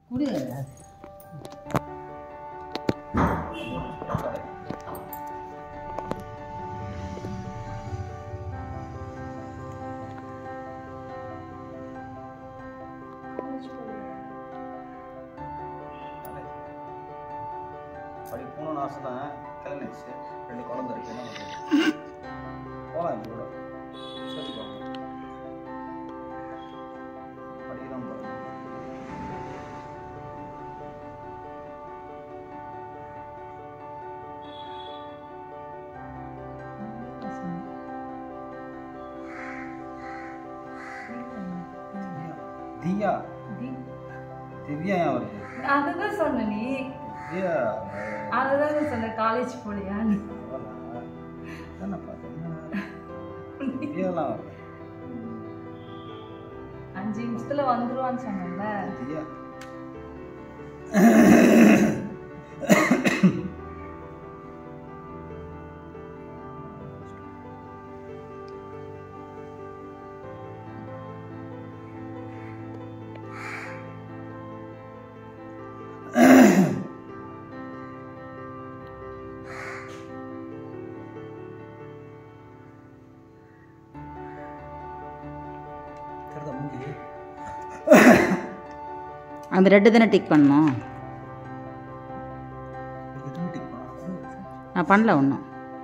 குடு படி போகணும்னு ஆசை தான் கிளம்பிடுச்சு ரெண்டு குழந்தை இருக்கு என்ன பண்ணுறது போகலாம் இது கூட சேர்த்துக்கோ படிக்கலாம் போகிறேன் தியா திவ்யா ஏன் வருது அதுதான் சொன்ன நீ திவ்யா அதுதான் சொன்ன காலேஜ் போலியா நீ தானே பார்த்தேன் திவ்யாலாம் வருது அஞ்சு நிமிஷத்துல வந்துருவான்னு சொன்னேன்ல திவ்யா கருதா மூஞ்சி அந்த ரெட்டு தானே டிக் பண்ணணும் எதுவும் டிக் பண்ணாலும் நான் பண்ணல ஒன்றும்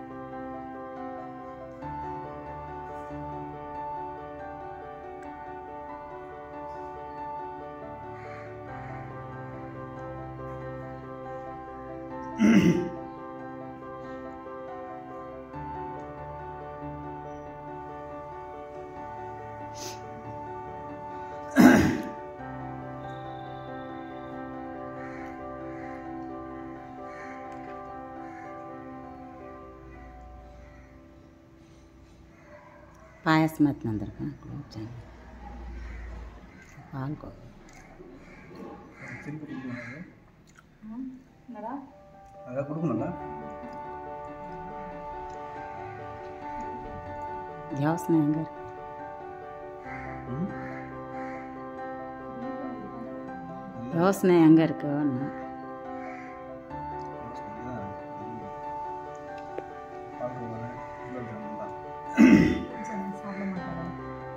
பாயாசம் எடுத்துன்னு வந்திருக்கேன் குலோப் ஜாமுன் பால் கோ திருப்பி கொடுக்கணும் என்னடா அதான் கொடுக்கணும்ல யோசனை எங்கே இருக்கு ம் யோசனை எங்கே இருக்குன்னு சாப்பிட மாட்டாரா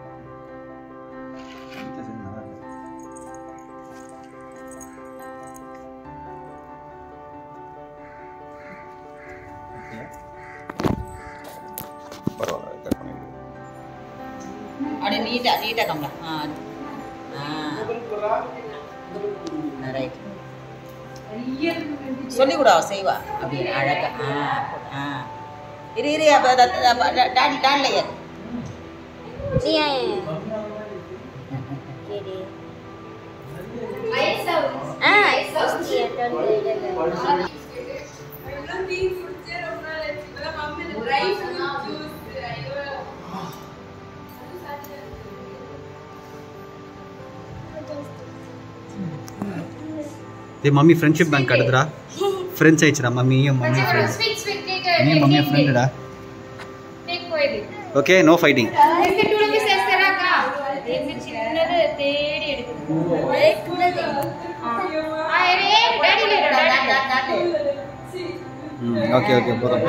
பரவாயில்ல கட் பண்ணிவிடு அப்படியே நீட்டாக நீட்டாக கம்பா ஆ ஆ ரைட் சொல்லி கூட அவ செய்வா அப்படி அழகா ஆ ஆ இரு இரு அப்போ டாடி டாடில் ஏறு ஏ மம்மி ஃப்ரெண்ட்ஷிப் பேங்க் அடுத்துடா ஃப்ரெண்ட்ஸ் ஆயிடுச்சுடா மம்மியும் மம்மி ஃப்ரெண்ட் நீயும் மம்மியும் ஃப்ரெண்டுடா okay no fighting okay okay போதும்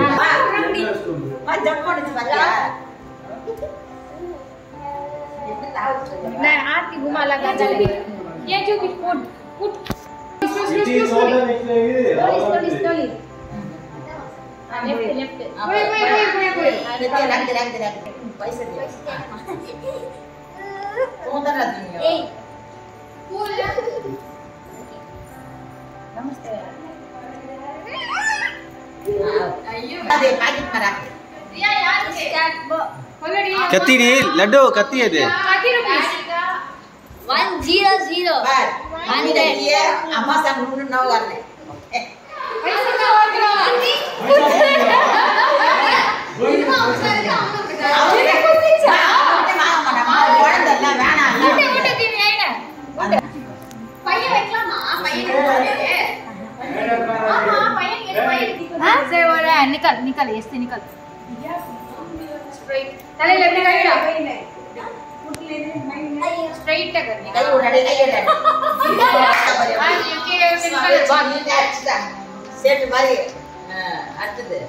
आरती घुमा लगा चल ये जो कुछ food food slowly slowly slowly left left कोई कोई कोई कोई ए रिया यार स्टार्ट बोलो रिया கத்திடி லட்டு கத்தி அது thirty rupees One zero zero. அம்மா சாங் நோவு வரல पैसे का और करो முட்டை முட்டை தீனி ஐன பையன் வைக்கலாமா பையன் ஆமா பையன் எது பையன் हां से हो रहा है निकल निकल ऐसे निकल स्ट्रेट தலையில எப்படி கட்டா ஸ்ட்ரைட்டா கட்டு கை விடாடி கை விடாடி நெக்ஸ்ட் சேட்டு மாதிரி ஆ, அடுத்தது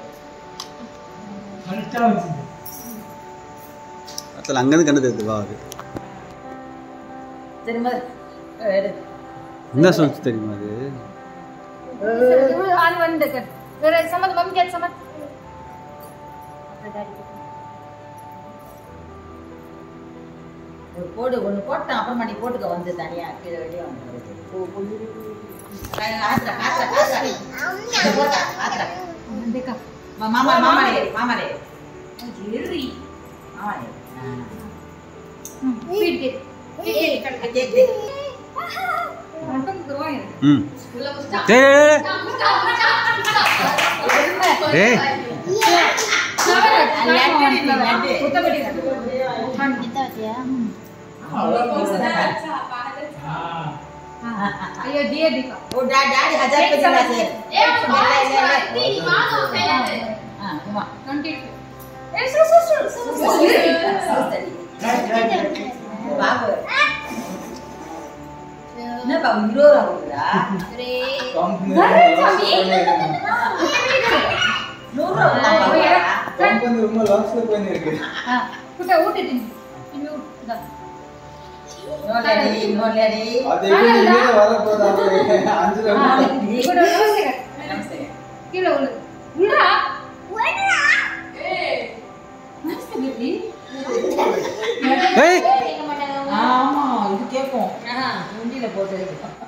அதில் அங்கேருந்து கண்டு தெரியுது வா அது திரும்ப எடு. என்ன சொல்லிச்சு தெரியுமா அது आने वाले देकर जरा समझ मम्मी क्या समझ ஒரு போடு ஒன்று போட்டேன் அப்புறமா நீ போட்டுக்க வந்து தனியா கீழே வெளியே வந்து ஆத்திர ஆத்திர ஆத்திர ஆத்திர देखा மாமா மாமாடே மாமாடே गिरी மாமாடே पीट के पीट के கேக் கேக் अंकल करवाएंगे ம் டேய் டேய் अयो दिए दिखा ஓ டா டாடி ஹஜார் पे दिला से हां குமா ट्वेंटी ए सो सो सो பாபு என்ன பாபு ஹீரோ ஆகுதுடா நூறு ரொம்ப லாஸ்ட்ல போயிருக்கு हां कुछ उठ दिन इनमें उठ दा நோலடி நோலடி அது எப்படி வர போகுது அஞ்சு கூட நமஸ்தே நமஸ்தே கீழ உள்ள உள்ளா ஏய் நமஸ்தே பிபி ஏய் ஆமா இது கேட்கும் உண்டியில போட்டு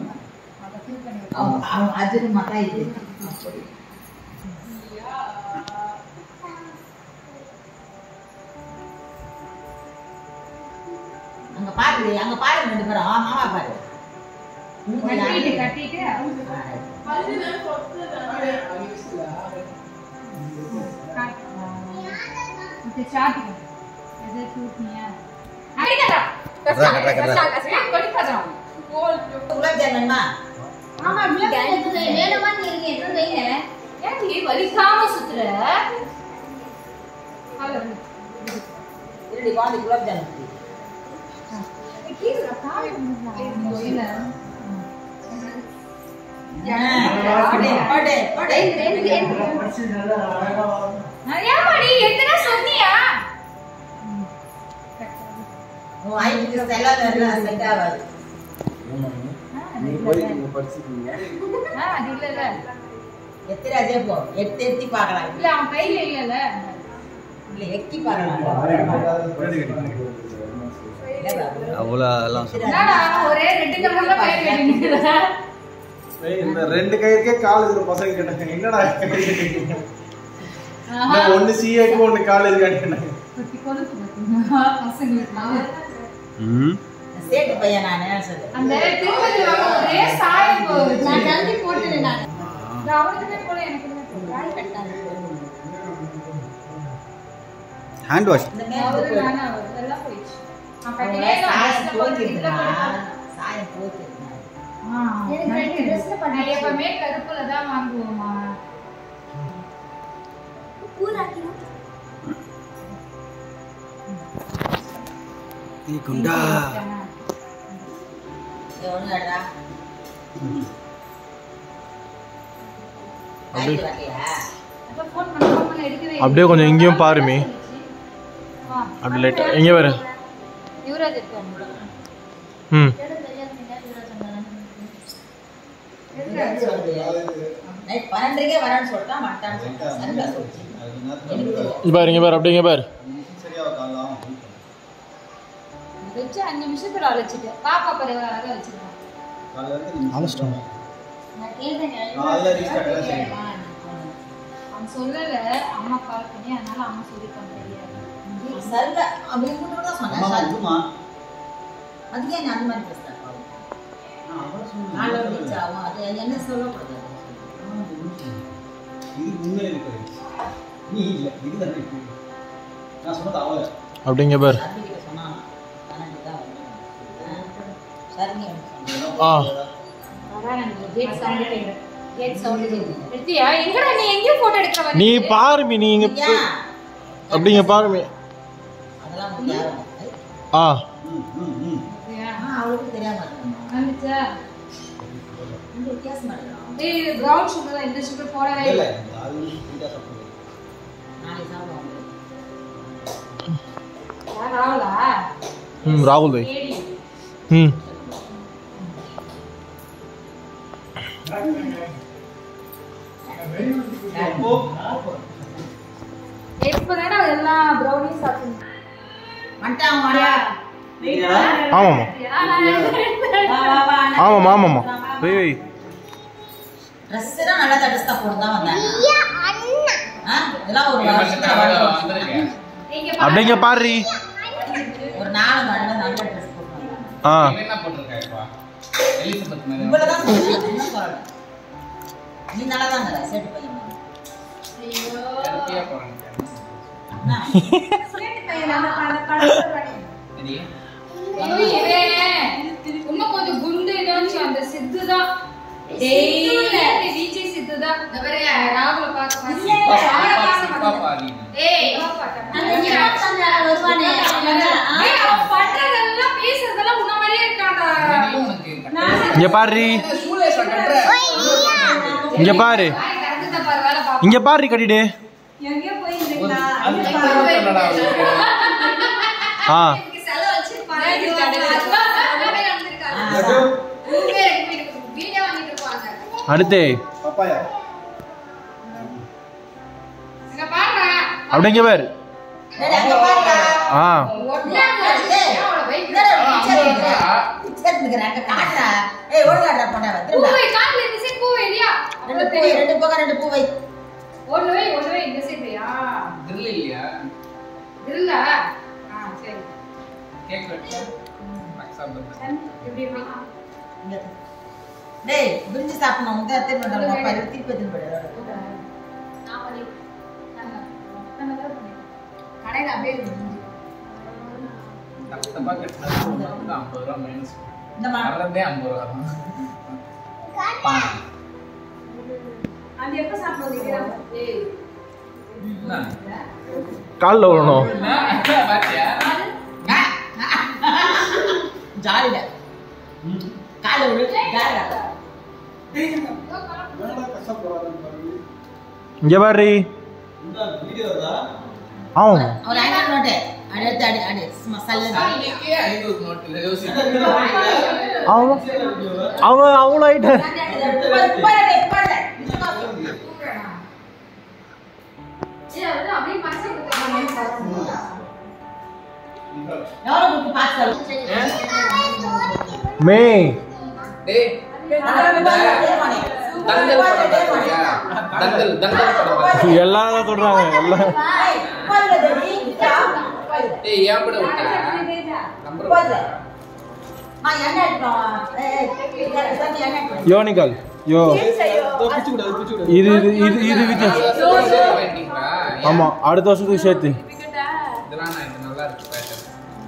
அவன் அவன் அது மக்கா இது அப்படி அங்க பாரு அங்க பாரு ரெண்டு பேரும் ஆ, மாமா பாரு கட்டிட்டு கட்டிட்டு ओके चाट ऐसे टूट नहीं है अरे करा करा, करा, करा। कसा कसा कोड़ी खा जाऊं குலாப் ஜாமுன்மா ஆமா வேணுமான்னு இருங்க என்ன வைங்க ஏன் நீ வலிக்காம சுத்துற ஹலோ இருடி குழந்தை குலாப் ஜாமுன் கீழ கால் இல்ல போடு போடு போடு ஏமாடி எத்தனை சொன்னியா உன் ஐட்டுக்கு செலவு எல்லாம் செட் ஆகாது நீ போய் நீங்க படிச்சுக்கீங்க ஆ அது இல்ல இல்ல எத்தனை அதே போ எட்டு எத்தி பார்க்கலாம் இல்ல அவன் கையில இல்லல இல்ல எக்கி பார்க்கலாம் இல்ல பாபு. அவ்வளோ அதெல்லாம் என்னடா ஒரே ரெண்டு கலர்ல பையன் கட்டிட்டு இந்த ரெண்டு கயிறுக்கே கால் இருக்கிற பசங்க கேட்டாங்க என்னடா கயிறு கட்டிருக்கீங்க? இந்த ஒண்ணு சிஏக்கு ஒண்ணு கால் இருக்காங்க குட்டி கொழுப்பு பாத்தீங்களா பசங்களுக்கு ம் சேட்டு பையன் நான் சொல்லு அந்த திருப்பதி வாங்க ஒரே சாயம் போகுது நான் ஜல்தி போட்டுறேன் நான் நான் அவனுக்குமே போல எனக்குமே போல ஹேண்ட் வாஷ் இந்த அவரு மேல வேணாம் அவரு எல்லாம் போயிடுச்சு நான் அவங்க கட்டினே சாயம் நான் போத்திருந்தா போட்டு சாயம் போத்திருந்தா எனக்கு ரெண்டு ட்ரெஸ்ல நான் பண்ணி எப்பவுமே கருப்புல தான் வாங்குவோமா கூறாக்கிறோம் நீ குண்டா ஒண்ணு இல்லடா கைக்கு வரலையா அப்ப ஃபோன் பண்ண ஃபோன் பண்ண எடுக்கவே அப்படியே கொஞ்சம் இங்கேயும் பாருமே ஆ அப்படி லைட் எங்கே வர யுவராஜ் இருக்காங்க ம் நைட் பன்னெண்டுக்கே வரேன்னு சொல்லிட்டா மாட்டான்னு சொல்லிட்டா சரிடா சொல்லிச்சு எனக்கு தெரியும் இங்க பாரு இங்க பாரு அப்படியே இங்க பாரு சரியா காலாம் வச்சு அஞ்சு நிமிஷத்துல அழைச்சிட்டு பாப்பா பரிவாராக வச்சிருக்கேன் காலைல இருந்து நீ அழைச்சிட்டோம். நான் கேட்டேன் காலைல ரீஸ்டார்ட் எல்லாம் செய்யணும் அவன் சொல்லல அம்மா கால் பண்ணி அதனால அம்மா சொல்லிருக்காங்க தெரியாது சரிடா அப்படி கூட தான் சொன்னேன் அம்மா சரி. வந்துமா அதுக்கே நீ அந்த மாதிரி பேசுறேன் நாலு ரீச் ஆகும் அது என்ன சொல்லக்கூடாது இது உண்மை இருக்குது நீ இல்லை இதுதான் இருக்கு நான் சொன்னது அவளை அப்படி இங்க பாரு சரி கிட்ட சொன்னா பன்னெண்டு தான் வரும் சரிங்க ஆ கேட் சவுண்ட் கேக்குது கேட் சவுண்ட் கேக்குது எடுத்தியா எங்கடா நீ எங்கேயோ போட்டோ எடுக்கிற மாதிரி நீ இருக்கு? பாருமி நீ இங்க போய்- அப்படி இங்க பாருமி அதெல்லாம் முக்கியம் ஆ ம் ம் ம் எடுத்தியா? அவளுக்கு தெரியாம இருக்கு வந்துச்சா இந்த வித்தியாசமா இருக்கு ஏய் ப்ரௌன் சுகர் தான் இந்த சுகர் போடவே இல்ல இல்லை இல்ல அது ஸ்வீட்டா சாப்பிடுறது நாளைக்கு சாப்பிடுவோம் யார் ராகுலா ம் ராகுல் பாய் ஏடி ம் எப்பதானே எல்லாம் ப்ரௌனிஸ் சாப்பிட்டு வந்துட்டான் வாடா ஆமாம்மா வா வா வா அண்ணா. ஆமாம்மா ஆமாம்மா வை வை Dress எல்லாம் நல்லா தடிச்சு தான் போட்டு தான் வந்தாங்க ஆ, இதெல்லாம் ஒரு வருஷத்துல வாழ்க்கை. நீங்க அப்படிங்க பாரு ஒரு நாலு மணி நேரம் நல்ல ட்ரெஸ் போட்டு வந்தாங்க ஆ என்ன போட்டிருக்கா இப்ப எலிசபெத் மாதிரி இவ்வளவுதான் சொல்றேன் இன்னும் சொல்லல நீ நல்லா தான் இருந்த சேட்டு பையன் மாதிரி. கருப்பியா போறாங்க அண்ணா, சரி இன்னும் கொஞ்சம் குண்டு என்னச்சு அந்த சித்து தான் டெய்லி விஜய் சித்து தான் இந்த மாதிரி ராகுல பார்க்க சிப்பா பாதி ஏய் அந்த இருபத்தி அஞ்சாறு வருவானே, அவன் தான், ஆ. ஏய், அவன் பண்றதெல்லாம் பேசுறதெல்லாம் உன்ன மாதிரியே இருக்கான்டா உனக்கு இங்க பாரு இங்க பாரு வாய் திறந்துட்டா பாரு வேலை பாப்போம் இங்க பாரு கட்டிடு ஆ செலவு வச்சு வீடியோ வாங்கிட்டு இருப்பாங்க அடுத்து பப்பாயா இங்க பாருடா அப்படிங்க பாரு டேய், அங்க பாருடா. ஆ ஒண்ணே டேய், அவளை வெயிட் என்னடா picture எடுக்கிற? picture எடுக்கிற, அங்க காட்டுடா. ஏய், ஒழுங்காடுறா, போண்டா, திரும்ப. பூவை காட்டுல இந்த சைடு பூவை இல்லையா ரெண்டு அவ்வளவு பூ வை, தெரியும் ரெண்டு பக்கம் ரெண்டு பூ வை. ஒண்ணு வை ஒண்ணு வை இந்த சைடு வையா கிரில் இல்லையா இல்ல ஆ சரி கேக் வெட்டா சாப்பிடுறது இப்படி இப்படி இங்க இரு. டேய், விரிஞ்சு சாப்பிடணும். உங்க திரும்ப வந்தாலும் அப்பா இதை திருப்பி எடுத்துட்டு போயிடு. நான் பண்ணி கடையில அப்படியே இருக்கு. தப்பு தப்பா கட்டினா ஐம்பது ரூபா மைனஸ் இந்த மா- வர்றதே ஐம்பது ரூபா தான் பானை அது எப்ப சாப்பிடுறது ஏய் என்ன? காலில் விழணும் என்ன? பாத்தியா ஜாலிடா. காலை விடு, ஜாலிடா. இங்க பாரு ஆமாம் ஒரு ஐநூறு நோட்டு. அடி எடுத்து அடி, அடி. சும்மா சல்லுன்னு. இன்னைக்கே ஐநூறு நோட்டு யோசிச்சு அவன் அவன் அவ்வளோ ஆயிட்டான் போடு, போடு, டேய், போடு. சும்மா சொல்லு. ஏய் அது அப்படியே மனசு எவ்வளவு கொடுத்து பார்த்து சொல்லு. மே டேய் அதான் தேவானே. தங்கல் படம் பார்த்தியா? தங்கல் தங்கல் படம் பார்த்தியா? எல்லாரும் சொல்றாங்க எல்லாம் ஏய், போதுல தேவி. இதா, போதுல. டேய் ஏன் படம் விட்ட நம்பர் போதுல. அம்மா, எண்ணெய் எடுத்துட்டு வா. ஏய், ஏய், இதா, சாமி, எண்ணெய் எடுத்துட்டு வா. யோனிகால் யோ இது இது இது இது வித்தியாசம் ஆமா அடுத்த வருஷத்துக்கு சேர்த்து இதெல்லாம் நான் இது நல்லா இருக்கு பேட்டர்ன்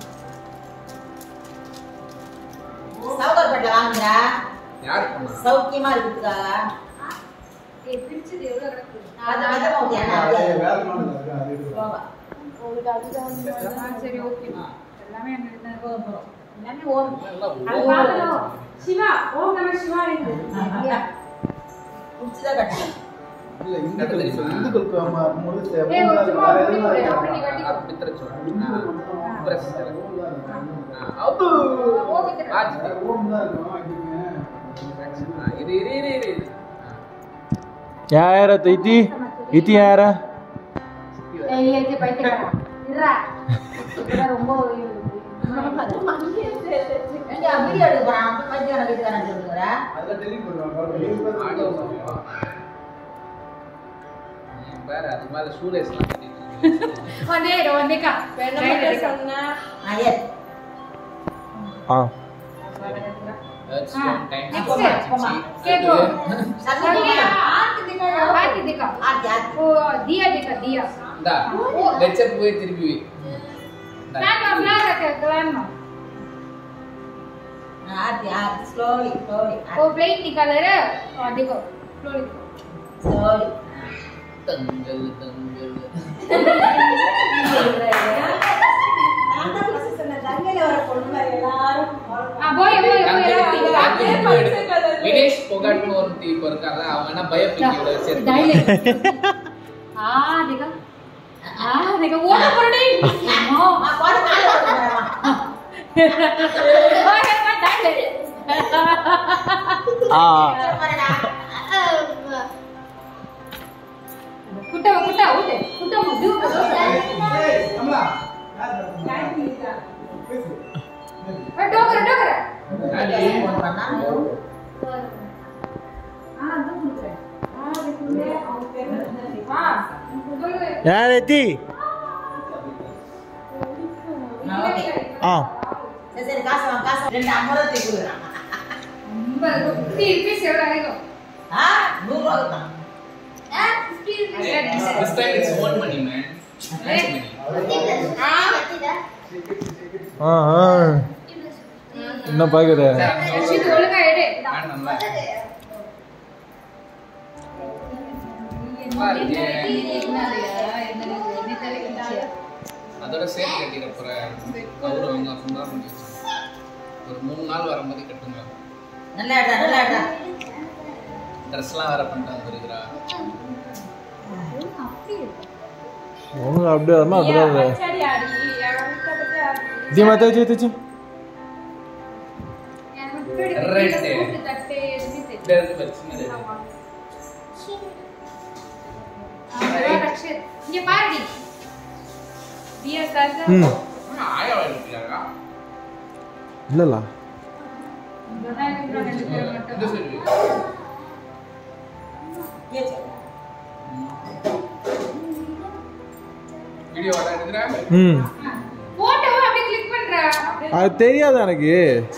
சவுகார்பேட்டையில வாங்குறா. யார் பண்ணா சௌக்கியமா இருக்குதுக்காக ஏய் பிரிச்சது எவ்வளவு கிடக்கு அது வந்து ஊத்தி எண்ணெய் போவா. ஆ, சரி ஓகே எல்லாமே அங்க இருந்தா போதும், போதும். எல்லாமே ஓடும். அது பாக்கணும் சிவா ஓம் நம சிவா இருக்கு குடிச்சுதான் கட்டணும். ஏய் ஒரு சும்மா முடி போடு அப்படி நீ கட்டி அது பித்தரை சொல்றேன் பிரஸ் அது ஓகே ஆச்சு இரு இரு இரு இரு இரு. யார இத்தி இத்தி யார ஏய் ஏய் பைத்தியக்காரா இதுடா இதெல்லாம் ரொம்ப ஏண்டி, வீடியோ எடுக்க போறான். அப்ப பைத்தியக்காரன் வீட்டுக்காரன் சொல்லுங்கிற. ஆடியோ சாப்பா. நீ பாரு அது மேல ஷூலேஸ்லாம் கட்டிட்டு இருக்கு. வந்தே வந்தேக்கா சொன்னா ஆ, ஏறு. ஆ That's ah, one time. next, ஆச்சு. போமா. கேக்கோ. சந்தியா, ஆர்த்தி திக்கா. ஆர்த்தி देखा ஆர்த்தி, ஆர்த்தி. ओ दिया देखा दिया இந்தா வெச்ச போய் திருப்பி வை. இந்தா. प्लान में फ्लावर रखे प्लान में ஆ, ஆர்த்தி, ஆர்த்தி. slowly, slowly. वो प्लेट निकाले रे और देखो स्लोली slowly. தங்கல் தங்கல் நான் தான் first சொன்னேன், தங்கையில வர பொண்ணுங்க எல்லாரும் हां बोए बोए தங்கல் बोए தங்கல் வினேஷ் பொகாட்டி ஒருத்தி இப்ப இருக்காங்க அவங்க என்ன பயோபிக்கோட வச்சு ஆ देखा ஆ देखा ஓட போறடி அம்மா அம்மா, போடு, கால்ல ஓட்டு போடுறேம்மா. ஓகே மா டைலே ஆ போடுடா. குட்டா குட்டா ஓடு குட்டா முது டோக்கர டோக்கர போடுறானா? யார் எத்தி ஆ, ஓகே. ஆ சரி, சரி, காசு வாங்க, காசு வாங்க. ரெண்டு ஐம்பது ரூபா தூக்கி கொடுக்குறான். ஃபிஃப்டி ருபீஸ் எவ்வளோ ஆகும் ஆ, நூறு ரூபா தான். This time it's own money, man. Nice money. ஆ ஆ என்ன பார்க்குற இது ஒழுங்கா எடு வேண்டாம்ல. பாருங்க. அதோட சேர்த்து கட்டிட போறேன் அவரு அவங்க சொந்தா பண்ணி வச்சாங்க. ஒரு மூணு நாள் வரும்போது கட்டுங்க நல்லா இடா, நல்லா இடா. ட்ரெஸ்லாம் வேற பண்ணிட்டு வந்துருக்குறா ஒன்று அப்படியே வரமா அப்படியே தீமா தேய்ச்சி தேய்ச்சி Right. இந்த இருக்கு பாரு, சின்னது. இங்க பாருடி பியா காசா ம் ஆனா, ஆயா வாங்கிக்கிறாரா? இல்லைல்ல இந்த சைடு வை. ஏச்சு. வீடியோ வர எடுக்கிறா ம் போட்டோ அப்படியே கிளிக் பண்றா அது தெரியாது எனக்கு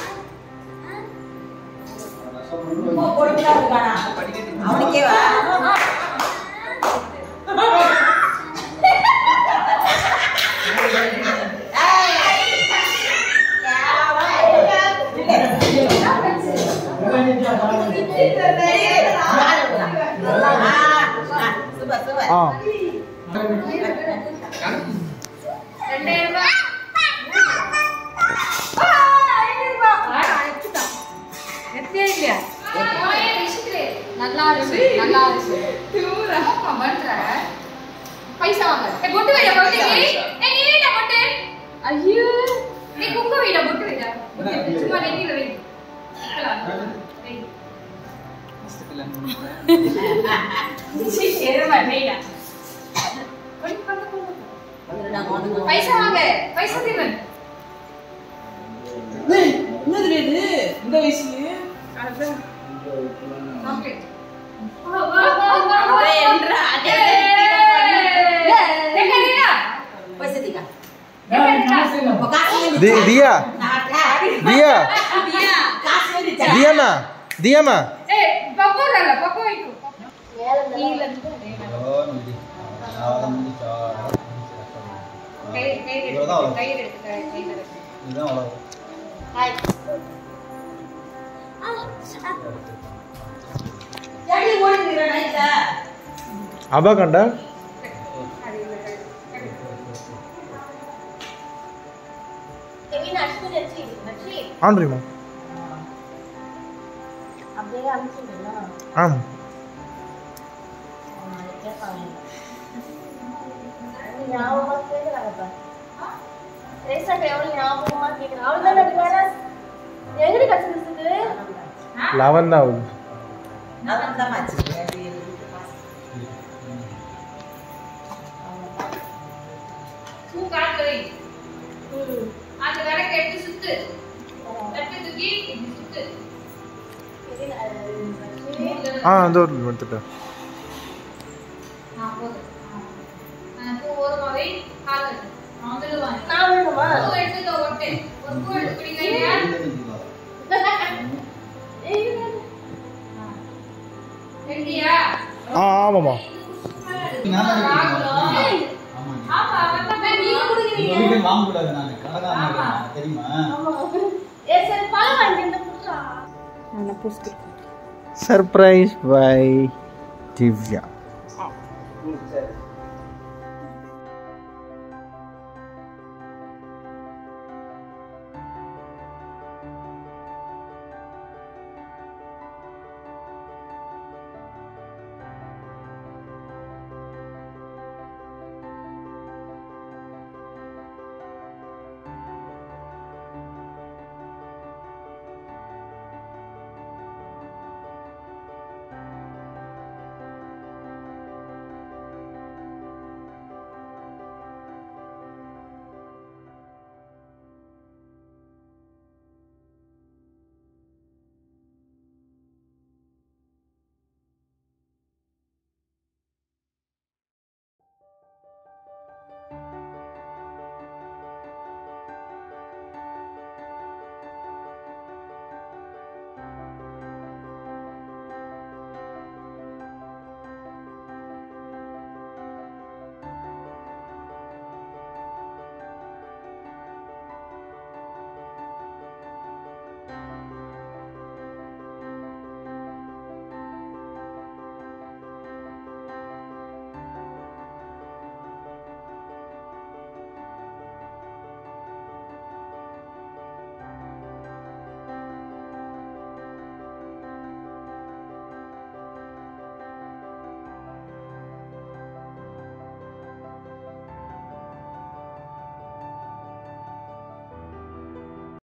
போ, கொடுக்கலாம் இருக்கானா? அவனுக்கே வா சூப்பர் சூப்பர் ஆ ரெண்டாயிரம் ரூபாய் இல்லையா நல்லா இருக்கு நல்லா இருக்கு பண்ற பைசா வாங்க ஏய், பொட்டு வைடா பொட்டுக்கு ஏய் நீ வைடா பொட்டு ஐயோ நீ குங்க வைடா பொட்டு வைடா பொட்டு சும்மா நெத்தியில வை வை. சீ, எருமை, வைடா. கொஞ்சம் பண்ணு, பண்ணு, பண்ணு. பைசா வாங்க பைசா தீவன் இந்த வயசு சாக்லேட் அப்படியே என்றா, அதே பைசதிக்கா இப்போ காசு தி தியா நாட்டா தியா காசு வந்துச்சா தியாமா தியாமா இதுதான் உலகம் ஜடி ஓடுகிற நைட்ல அபா கண்டா ஆண்ட்ரிமா அப்படியே அனுப்பிச்சுடலாம் ஆம் ஞாபகமா கேக்குறாங்கப்பா ரேசாக்கு எவ்வளவு ஞாபகமா கேக்குறாங்க அவளுதான் எனக்கு வேற எங்கடி கச்சிருக்குது லெவன் தான் ஆகுது நான் தான் மாச்சு பூ காட்டு வை அந்த விளக்கு எடுத்து சுத்து தட்டு தூக்கி இப்படி சுத்து ஆ அந்த ஒரு எடுத்துட்டேன் ஆ, போதும். ஆ. பூ ஓரமா வை, கால் கட்டு. அவன் விழுவான். நான் வேணுமா பூ எடுத்துக்கோ, ஒட்டு. ஒரு பூ எடுத்து பிடிங்க ஐயா. ரெடியா? ஆ ஆமாம்மா வாங்கணும். ஆமாங்க ஆமா, வந்தா நீங்க உங்க கொடுக்குறீங்க. வீட்டுல வாங்கக்கூடாது நான் கடைக்காரன் இருக்கேன், தெரியுமா ஏ சரி பழம் வாங்கிட்டு புதுசா சர்ப்ரைஸ் பை திவ்யா சரி